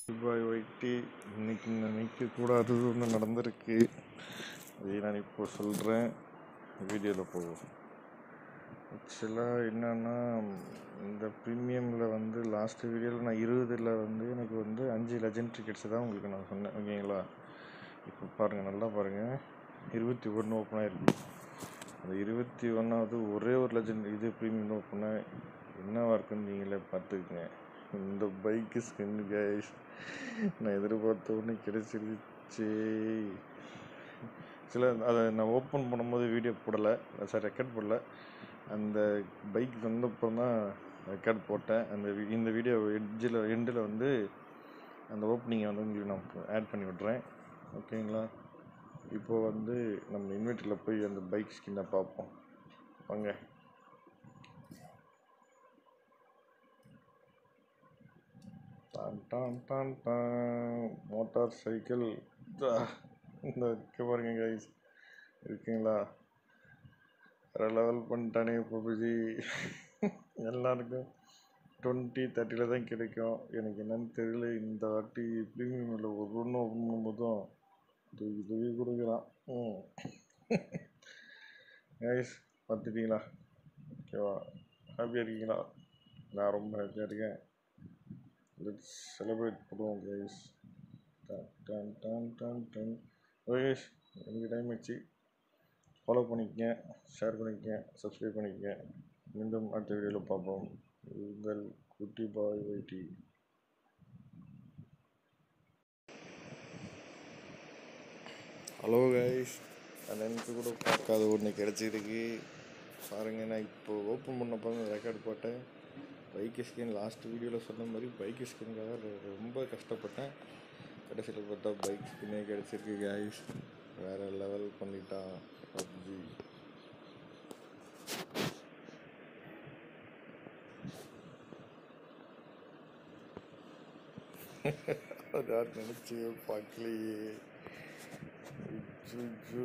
பாய் ஒயிட்டி இன்னைக்கு நினைக்கக்கூடாது ஒன்று நடந்திருக்கு அதை நான் இப்போ சொல்கிறேன் வீடியோவில் போகும் ஆக்சுவலாக என்னன்னா இந்த ப்ரீமியமில் வந்து லாஸ்ட் வீடியோவில் நான் இருபதில் வந்து எனக்கு வந்து அஞ்சு லெஜண்ட் டிக்கெட்ஸ் தான் உங்களுக்கு நான் சொன்னேன் ஓகேங்களா இப்போ பாருங்கள் நல்லா பாருங்கள் இருபத்தி ஒன்று ஓப்பன் ஆயிருக்கு அந்த இருபத்தி ஒன்றாவது ஒரே ஒரு லெஜண்ட் இது ப்ரீமியம் ஓப்பனாக என்னவா இருக்குன்னு நீங்களே பார்த்துக்குங்க இந்த பைக்கு ஸ்கின் கைஸ் நான் எதிர்பார்த்த ஒன்று கிடைச்சிருச்சு சில அதை நான் ஓப்பன் பண்ணும்போது வீடியோ போடலை சாரி ரெக்கார்ட் போடல அந்த பைக் வந்தப்போ தான் ரெக்கார்ட் போட்டேன் அந்த வி- இந்த வீடியோ எட்ஜில் எண்டில் வந்து அந்த ஓப்பனிங்கை வந்து உங்களுக்கு நான் ஆட் பண்ணி விட்றேன் ஓகேங்களா இப்போ வந்து நம்ம இன்வெர்ட்டரில் போய் அந்த பைக் ஸ்கின்னை பார்ப்போம் வாங்க டான் டான் டான் டான் மோட்டார் சைக்கிள் இந்த இருக்கு பாருங்க கைஸ் இருக்கீங்களா வேறு லெவல் பண்ணிட்டானே பப்ஜி எல்லாருக்கும் டுவெண்ட்டி தேர்ட்டியில் தான் கிடைக்கும் எனக்கு என்னன்னு தெரியல இந்த வாட்டி ப்ரீமியமில் ஒரு ஒன்று ஓப்பன் பண்ணும்போதும் தூக்கி தூக்கி கொடுக்குறான் ம் கைஸ் பார்த்துட்டீங்களா ஓகேவா ஹாப்பியாக இருக்கீங்களா நான் ரொம்ப ஹாப்பியாக இருக்கேன் லெட்ஸ் செலிப்ரேட் பண்ணுவோம் கைஸ் டன் டன் டன் டன் டன் ஓகே எனக்கு டைம் ஆச்சு ஃபாலோ பண்ணிக்கங்க ஷேர் பண்ணிக்கங்க சப்ஸ்கிரைப் பண்ணிக்கங்க மீண்டும் அடுத்த வீடியோவில் பார்ப்போம் உங்கள் குட்டி பாய் வைட்டி ஹலோ கைஸ் நான் நினச்சி கூட பார்க்காத ஒன்று கிடச்சிருக்கு பாருங்க நான் இப்போ ஓப்பன் பண்ணப்போ ரெக்கார்ட் போட்டேன் பைக் ஸ்கின் லாஸ்ட் வீடியோவில் சொன்ன மாதிரி பைக் ஸ்கின்காக ரொம்ப கஷ்டப்பட்டேன் கடைசியில் பார்த்தா பைக் ஸ்கின்னே கிடச்சிருக்கு கைஸ் வேறு லெவல் பண்ணிட்டான் பப்ஜி யார் நினச்சி பார்க்கலையே அச்சச்சோ.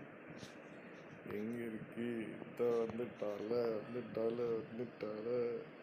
எங்க இருக்கு இதோ வந்துட்டால வந்துட்டால வந்துட்டால